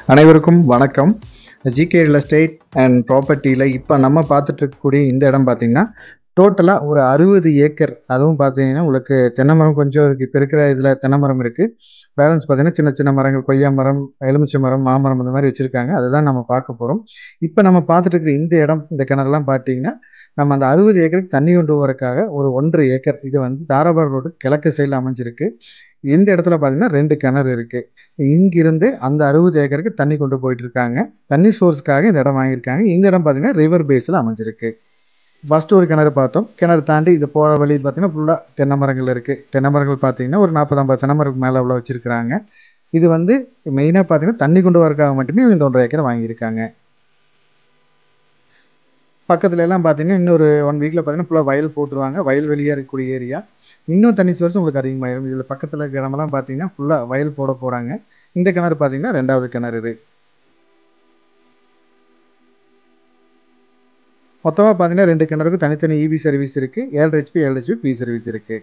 அனைவருக்கும் வணக்கம் GK real estate and ப்ராப்பர்ட்டியில் இப்போ நம்ம பார்த்துட்டு இருக்கக்கூடிய இந்த இடம் பார்த்தீங்கன்னா டோட்டலாக ஒரு அறுபது ஏக்கர் அதுவும் பார்த்தீங்கன்னா உங்களுக்கு தென்னை மரம் கொஞ்சம் இருக்குது இப்போ இருக்கிற இதில் தென்னை மரம் இருக்குது பேலன்ஸ் பார்த்தீங்கன்னா சின்ன சின்ன மரங்கள் கொய்யா மரம் எலுமிச்சை மரம் மாமரம் இந்த மாதிரி வச்சுருக்காங்க அதுதான் நம்ம பார்க்க போகிறோம் இப்போ நம்ம பார்த்துட்டு இருக்கிற இந்த இடம் இந்த கிணறுலாம் பார்த்தீங்கன்னா நம்ம அந்த அறுபது ஏக்கருக்கு தண்ணி கொண்டு வரக்காக ஒரு ஒன்றரை ஏக்கர் இது வந்து தாராபுரம் ரோடு கிழக்கு சைடில் அமைஞ்சிருக்கு இந்த இடத்துல பார்த்தீங்கன்னா ரெண்டு கிணறு இருக்குது இங்கிருந்து அந்த அறுபது ஏக்கருக்கு தண்ணி கொண்டு போயிட்டு இருக்காங்க தண்ணி சோர்ஸ்க்காக இந்த இடம் வாங்கியிருக்காங்க இந்த இடம் பார்த்தீங்கன்னா ரிவர் பேஸில் அமைஞ்சிருக்கு ஃபர்ஸ்ட் ஒரு கிணறு பார்த்தோம் கிணறு தாண்டி இது போகிற வழி பார்த்தீங்கன்னா ஃபுல்லாக தென்னை மரங்கள் இருக்குது தென்னை மரங்கள் பார்த்தீங்கன்னா ஒரு நாற்பது ஐம்பது தென்னை மரத்துக்கு மேலே உள்ள வச்சுருக்காங்க இது வந்து மெயினாக பார்த்தீங்கன்னா தண்ணி கொண்டு வரக்காக மட்டுமே இந்த ஒன்றரை ஏக்கர் வாங்கியிருக்காங்க பக்கத்துல எல்லாம் பார்த்தீங்கன்னா இன்னொரு ஒன் வீக்கில் பார்த்தீங்கன்னா ஃபுல்லாக வயல் போட்டுருவாங்க வயல் வெளியாக இருக்கக்கூடிய ஏரியா இன்னும் தண்ணி சோர்ஸ் உங்களுக்கு அதிகமாயிரும் இதில் பக்கத்தில் இருக்கிற இடமெல்லாம் பார்த்தீங்கன்னா ஃபுல்லாக வயல் போட போகிறாங்க இந்த கிணறு பார்த்தீங்கன்னா ரெண்டாவது கிணறு இது மொத்தமாக பார்த்தீங்கன்னா ரெண்டு கிணறுக்கு தனித்தனி இபி சர்வீஸ் இருக்குது ஏழு ஹெச்பி ஏழு ஹெச்பி பி சர்வீஸ் இருக்குது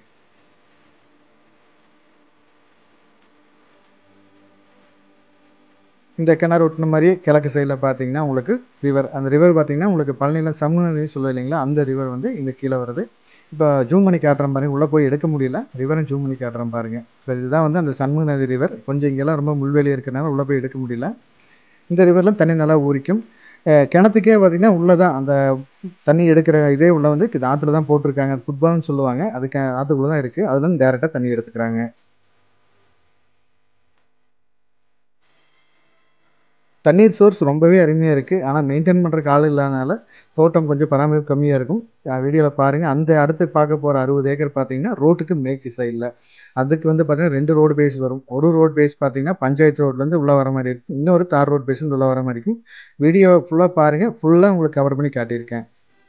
இந்த கிணறு ஒட்டின மாதிரியே கிழக்கு சைடில் பார்த்தீங்கன்னா உங்களுக்கு ரிவர் அந்த ரிவர் பார்த்தீங்கன்னா உங்களுக்கு பழனியில் சமூக சொல்லுவோம் இல்லைங்களா அந்த ரிவர் வந்து இங்கே கீழே வருது இப்போ ஜூம் பண்ணி காட்டுறேன் பாருங்க உள்ளே போய் எடுக்க முடியல ரிவரும் ஜூம் பண்ணி காட்டுறேன் பாருங்க இப்போ இதுதான் வந்து அந்த சண்முக நதி ரிவர் கொஞ்சம் இங்கெல்லாம் ரொம்ப முள்வெளி இருக்கிறனால உள்ளே போய் எடுக்க முடியல இந்த ரிவரில் தண்ணி நல்லா ஊறிக்கும் அஹ் கிணத்துக்கே பார்த்தீங்கன்னா உள்ளே தான் அந்த தண்ணி எடுக்கிற இதே உள்ள வந்து இது ஆற்றுல தான் போட்டிருக்காங்க ஃபுட்பால்னு சொல்லுவாங்க அதுக்கு ஆற்றுக்குள்ளே தான் இருக்குது அதுல டேரெக்டாக தண்ணி எடுத்துக்கிறாங்க தண்ணீர் சோர்ஸ் ரொம்பவே அருமையாக இருக்குது ஆனால் மெயின்டைன் பண்ணுறக்கு ஆள் இல்லாதனால தோட்டம் கொஞ்சம் பராமரிப்பு கம்மியாக இருக்கும் வீடியோவில் பாருங்கள் அந்த அடுத்து பார்க்க போகிற அறுபது ஏக்கர் பார்த்தீங்கன்னா ரோட்டுக்கு மேற்கு சைடில் அதுக்கு வந்து பார்த்தீங்கன்னா ரெண்டு ரோடு பேஸ் வரும் ஒரு ரோடு பேஸ் பார்த்தீங்கன்னா பஞ்சாயத்து ரோட்லேருந்து உள்ளே வர மாதிரி இருக்கும் இன்னொரு தார் ரோடு பேஸ்லேருந்து உள்ளே வர மாதிரி இருக்கும் வீடியோ ஃபுல்லாக பாருங்கள் ஃபுல்லாக உங்களுக்கு கவர் பண்ணி காட்டியிருக்கேன்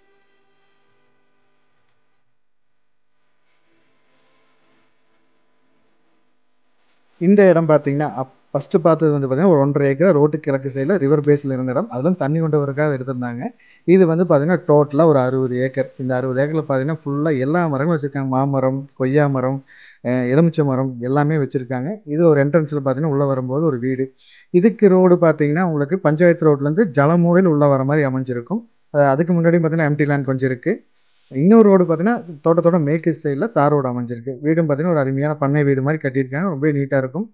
இந்த இடம் பார்த்தீங்கன்னா அப் ஃபஸ்ட்டு பார்த்தது வந்து பார்த்தீங்கன்னா ஒரு ஒன்றரை ஏக்கர் ரோட்டு கிழக்கு சைடில் ரிவர் பேஸில் இருந்த இடம் அதெல்லாம் தண்ணி கொண்டு வரக்காக எடுத்திருந்தாங்க இது வந்து பார்த்தீங்கன்னா டோட்டலாக ஒரு அறுபது ஏக்கர் இந்த அறுபது ஏக்கரில் பார்த்தீங்கன்னா ஃபுல்லாக எல்லா மரங்களும் வச்சுருக்காங்க மாமரம் கொய்யா மரம் அஹ் எலுமிச்சை மரம் எல்லாமே வச்சுருக்காங்க இது ஒரு என்ட்ரன்ஸில் பார்த்தீங்கன்னா உள்ளே வரும்போது ஒரு வீடு இதுக்கு ரோடு பார்த்தீங்கன்னா உங்களுக்கு பஞ்சாயத்து ரோட்லேருந்து ஜலமூலையில் உள்ளே வர மாதிரி அமைஞ்சிருக்கும் அஹ் அதுக்கு முன்னாடி பார்த்தீங்கன்னா எம்டி லேண்ட் கொஞ்சம் இருக்குது இன்னொரு ரோடு பார்த்தீங்கன்னா தோட்டத்தோட மேற்கு சைடில் தார் ரோடு அமைஞ்சிருக்கு வீடும் பார்த்தீங்கன்னா ஒரு அருமையான பண்ணை வீடு மாதிரி கட்டியிருக்காங்க ரொம்ப நீட்டாக இருக்கும்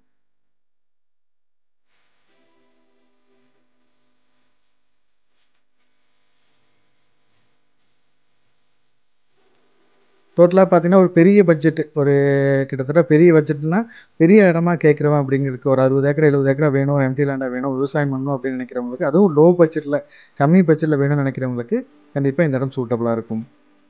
டோட்டலாக பார்த்தீங்கன்னா ஒரு பெரிய பட்ஜெட் ஒரு கிட்டத்தட்ட பெரிய பட்ஜெட்னா பெரிய இடமா கேட்குறவன் அப்படிங்கிறதுக்கு ஒரு அறுபது ஏக்கர் எழுபது ஏக்கரா வேணும் எம்டி லேண்டாக வேணும் விவசாயம் பண்ணணும் அப்படின்னு நினைக்கிறவங்களுக்கு அதுவும் லோ பட்ஜெட்டில் கம்மி பட்ஜெட்டில் வேணும்னு நினைக்கிறவங்களுக்கு கண்டிப்பாக இந்த இடம் சூட்டபுளாக இருக்கும்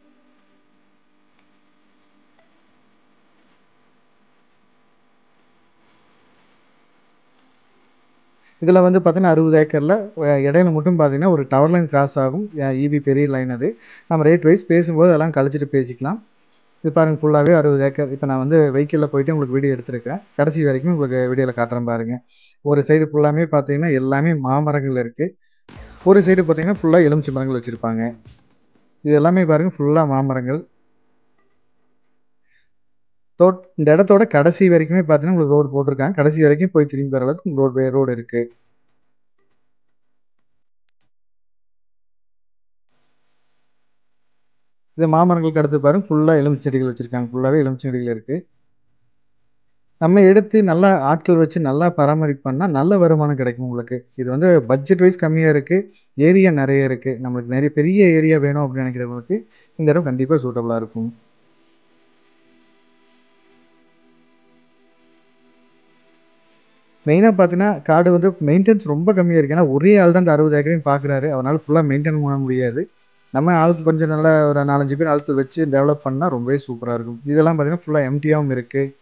இதில் வந்து பார்த்தீங்கன்னா அறுபது ஏக்கரில் இடையில மட்டும் பார்த்தீங்கன்னா ஒரு டவர் லைன் கிராஸ் ஆகும் இபி பெரிய லைன் அது நம்ம ரேட் வைஸ் பேசும்போது அதெல்லாம் கழிச்சிட்டு பேசிக்கலாம் இது பாருங்கள் ஃபுல்லாகவே அறுபது ஏக்கர் இப்போ நான் வந்து வெஹிக்கிளில் போயிட்டு உங்களுக்கு வீடியோ எடுத்துருக்கேன் கடைசி வரைக்கும் உங்களுக்கு வீடியோவில் காட்டுறேன் பாருங்கள் ஒரு சைடு ஃபுல்லாமே பார்த்தீங்கன்னா எல்லாமே மாமரங்கள் இருக்குது ஒரு சைடு பார்த்தீங்கன்னா ஃபுல்லாக எலுமிச்சை மரங்கள் வச்சுருப்பாங்க இது எல்லாமே பாருங்கள் ஃபுல்லாக மாமரங்கள் தோட் இந்த இடத்தோட கடைசி வரைக்குமே பார்த்தீங்கன்னா உங்களுக்கு ரோடு போட்டிருக்காங்க கடைசி வரைக்கும் போய் திரும்பி வர அளவுக்கு ரோடு ரோடு இருக்கு இது மாமரங்களுக்கு அடுத்து பாருங்க ஃபுல்லாக எலுமிச்சை செடிகள் வச்சுருக்காங்க ஃபுல்லாகவே எலுமிச்சை செடிகள் இருக்குது நம்ம எடுத்து நல்லா ஆட்கள் வச்சு நல்லா பராமரிப்பு பண்ணால் நல்ல வருமானம் கிடைக்கும் உங்களுக்கு இது வந்து பட்ஜெட் வைஸ் கம்மியாக இருக்குது ஏரியா நிறைய இருக்குது நம்மளுக்கு நிறைய பெரிய ஏரியா வேணும் அப்படின்னு நினைக்கிறவங்களுக்கு இந்த இடம் கண்டிப்பாக சூட்டபுளாக இருக்கும் மெயினாக பார்த்தீங்கன்னா காடு வந்து மெயின்டெனன்ஸ் ரொம்ப கம்மியாக இருக்குது ஏன்னா ஒரே ஆள் தான் இந்த அறுபது ஏக்கரையும் பார்க்குறாரு அவனால் ஃபுல்லாக மெயின்டைன் பண்ண முடியாது நம்ம ஆளுக்கு கொஞ்சம் நல்லா ஒரு நாலஞ்சு பேர் ஆளுக்கு வச்சு டெவலப் பண்ணால் ரொம்பவே சூப்பராக இருக்கும் இதெல்லாம் பார்த்தீங்கன்னா ஃபுல்லாக எம்டியாகவும் இருக்குது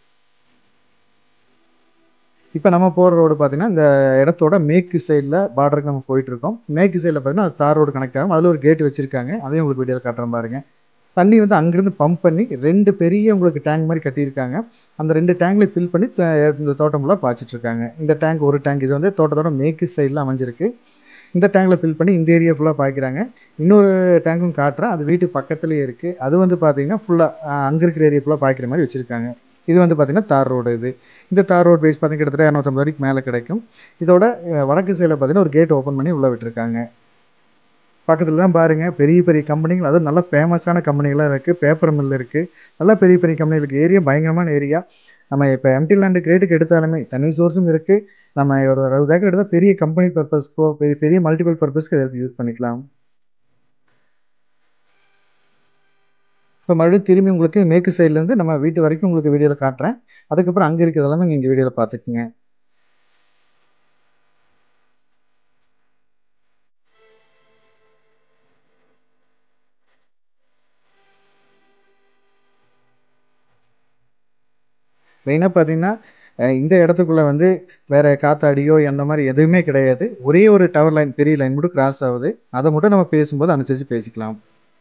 இப்போ நம்ம போகிற ரோடு பார்த்தீங்கன்னா இந்த இடத்தோட மேற்கு சைடில் பார்டருக்கு நம்ம போயிட்டுருக்கோம் மேற்கு சைடில் பார்த்தீங்கன்னா அது தார் ரோடு கனெக்ட் ஆகும் அதில் ஒரு கேட் வச்சுருக்காங்க அதையும் உங்களுக்கு வீடியோவில் காட்டுறேன் பாருங்கள் தண்ணி வந்து அங்கேருந்து பம்ப் பண்ணி ரெண்டு பெரிய உங்களுக்கு டேங்க் மாதிரி கட்டியிருக்காங்க அந்த ரெண்டு டேங்க்லேயும் ஃபில் பண்ணி த- இந்த தோட்டம் ஃபுல்லாக பாய்ச்சிட்டு இருக்காங்க இந்த டேங்க் ஒரு டேங்க் இது வந்து தோட்டத்தோட மேற்கு சைடில் அமைஞ்சிருக்கு இந்த டேங்கில் ஃபில் பண்ணி இந்த ஏரியா ஃபுல்லாக பாய்க்கிறாங்க இன்னொரு டேங்க்கும் காட்டுறேன் அது வீட்டு பக்கத்துலேயே இருக்குது அது வந்து பார்த்தீங்கன்னா ஃபுல்லாக அங்கே இருக்கிற ஏரியா ஃபுல்லாக பாய்க்கிற மாதிரி வச்சுருக்காங்க இது வந்து பார்த்திங்கன்னா தார் ரோடு இது இந்த தார் ரோடு பேஸ் பார்த்திங்கன்னா கிட்டத்தட்ட இரநூத்தம்பது வரைக்கும் மேலே கிடைக்கும் இதோட அஹ், வடக்கு சைடில் பார்த்தீங்கன்னா ஒரு கேட் ஓப்பன் பண்ணி உள்ளே விட்டுருக்காங்க பக்கத்தில் தான் பாருங்கள் பெரிய பெரிய கம்பெனிகள் அதுவும் நல்ல ஃபேமஸான கம்பெனிகளாக இருக்குது பேப்பர் மில் இருக்குது நல்லா பெரிய பெரிய கம்பெனி இருக்குது ஏரியா பயங்கரமான ஏரியா நம்ம இப்போ எம்டி லேண்டு கிரேட்டுக்கு எடுத்தாலுமே தனி சோர்ஸும் இருக்குது நம்ம ஒரு அறுபது ஏக்கர் எடுத்தால் பெரிய கம்பெனி பர்பஸ்க்கோ பெரிய பெரிய மல்டிபிள் பர்பஸ்க்கு இதை யூஸ் பண்ணிக்கலாம் இப்போ மறுபடியும் திரும்பி உங்களுக்கு மேற்கு சைட்லேருந்து நம்ம வீட்டு வரைக்கும் உங்களுக்கு வீடியோவில் காட்டுறேன் அதுக்கப்புறம் அங்கே இருக்கிறது எல்லாமே நீங்கள் வீடியோவில் பார்த்துக்குங்க மெயினாக பார்த்தீங்கன்னா அஹ் இந்த இடத்துக்குள்ளே வந்து வேறு காத்தாடியோ அந்த மாதிரி எதுவுமே கிடையாது ஒரே ஒரு டவர் லைன் பெரிய லைன் மட்டும் கிராஸ் ஆகுது அதை மட்டும் நம்ம பேசும்போது அனுசரித்து பேசிக்கலாம்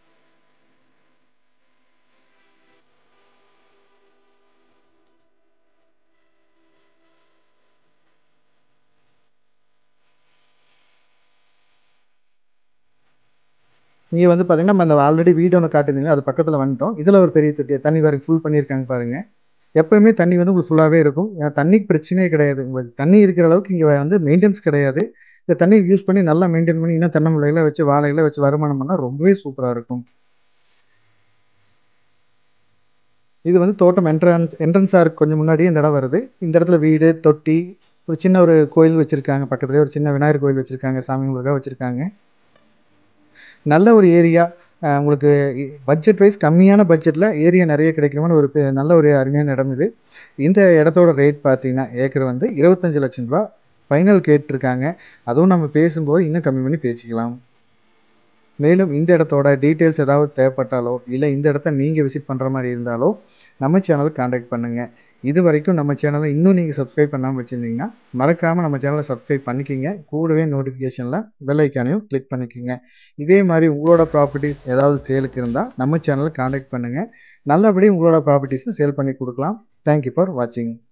இங்கே வந்து பார்த்தீங்கன்னா நம்ம அந்த ஆல்ரெடி வீடு ஒன்று காட்டியிருந்தீங்க அது பக்கத்தில் வந்துட்டோம் இதில் ஒரு பெரிய தொட்டி தண்ணி வரைக்கும் ஃபுல் பண்ணியிருக்காங்க பாருங்கள் எப்போயுமே தண்ணி வந்து உங்களுக்கு ஃபுல்லாகவே இருக்கும் ஏன்னா தண்ணிக்கு பிரச்சனையே கிடையாது உங்களுக்கு தண்ணி இருக்கிற அளவுக்கு இங்கே வந்து மெயின்டெனன்ஸ் கிடையாது இந்த தண்ணி யூஸ் பண்ணி நல்லா மெயின்டைன் பண்ணி இன்னும் தென்னம்பிள்ளைகளை வச்சு வாழைகளை வச்சு வருமானம் பண்ணால் ரொம்பவே சூப்பராக இருக்கும் இது வந்து தோட்டம் என்ட்ரன்ஸ் என்ட்ரன்ஸாக இருக்கு கொஞ்சம் முன்னாடியே இந்த இடம் வருது இந்த இடத்துல வீடு தொட்டி ஒரு சின்ன ஒரு கோயில் வச்சுருக்காங்க பக்கத்துலேயே ஒரு சின்ன விநாயகர் கோயில் வச்சுருக்காங்க சாமிங்களுக்காக வச்சுருக்காங்க நல்ல ஒரு ஏரியா உங்களுக்கு பட்ஜெட் வைஸ் கம்மியான பட்ஜெட்டில் ஏரியா நிறைய கிடைக்குமான ஒரு பெ- நல்ல ஒரு அருமையான இடம் இது இந்த இடத்தோட ரேட் பார்த்தீங்கன்னா ஏக்கர் வந்து இருபத்தஞ்சு லட்சம் ரூபா ஃபைனல் கேட்டிருக்காங்க அதுவும் நம்ம பேசும்போது இன்னும் கம்மி பண்ணி பேசிக்கலாம் மேலும் இந்த இடத்தோட டீட்டெயில்ஸ் ஏதாவது தேவைப்பட்டாலோ இல்லை இந்த இடத்த நீங்கள் விசிட் பண்ணுற மாதிரி இருந்தாலோ நம்ம சேனலுக்கு காண்டாக்ட் பண்ணுங்கள் இது வரைக்கும் நம்ம சேனலை இன்னும் நீங்கள் சப்ஸ்கிரைப் பண்ணாமல் வச்சுருந்தீங்கன்னா மறக்காமல் நம்ம சேனலை சப்ஸ்கிரைப் பண்ணிக்கிங்க கூடவே நோட்டிஃபிகேஷனில் பெல் ஐக்கானையும் கிளிக் பண்ணிக்கோங்க இதே மாதிரி உங்களோட ப்ராப்பர்ட்டிஸ் ஏதாவது சேலுக்கு இருந்தால் நம்ம சேனலை காண்டாக்ட் பண்ணுங்கள் நல்லபடி உங்களோட ப்ராப்பர்ட்டிஸை சேல் பண்ணி கொடுக்கலாம் தேங்க்யூ ஃபார் வாட்சிங்